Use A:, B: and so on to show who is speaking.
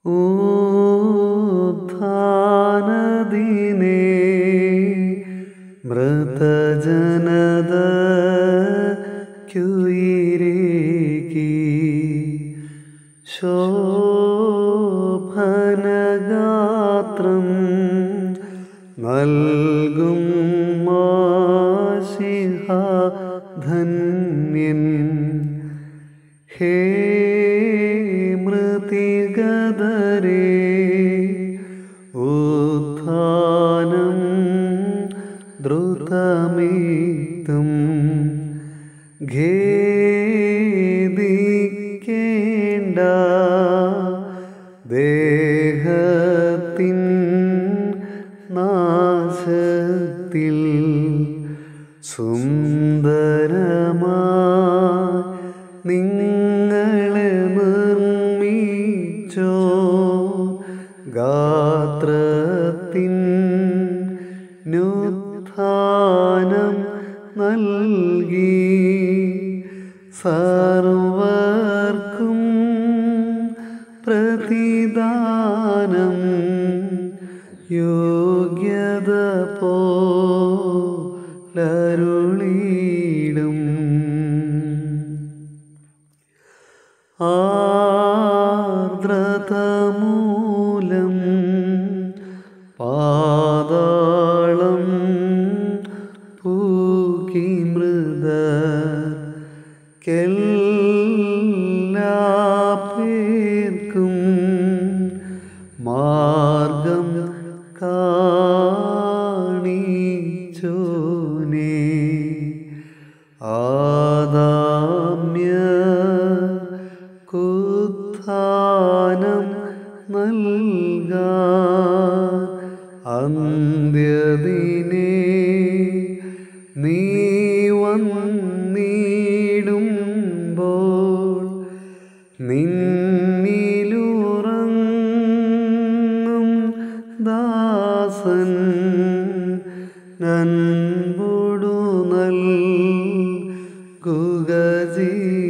A: ഉത്ഥാനദിനേ മൃതജനതയ്ക്കുയിരേകി ശോഭനഗാത്രം നൽകും മാശിഹ ധന്യൻ ഹേ മൃതിഗതരേ ഉത്ഥാനം ദ്രുതമേത്തും ഖേദിക്കേണ്ട ദേഹത്തിൻ നാശത്തിൽ സുന്ദരമാ നിങ്ങളെ നിർമ്മിച്ചോ ഗാത്രത്തിൻ നുത്ഥാനം നൽകി സർവർക്കും പ്രതിദാനം യോഗ്യത പോലരുളിയിടും ആർദ്രതമൂലം പാതാളം പൂക്കി മൃദ കെല്ലാ പേർക്കും മാർഗം കാണിച്ചോനേ ആദാമ്യ കുത്ഥാനം നൽക അന്ത്യദിനെ നീ വന്നിടുമ്പോൾ നിന്നിലുറങ്ങും ദാസൻ നൻപൊടു നൽകുക ജീ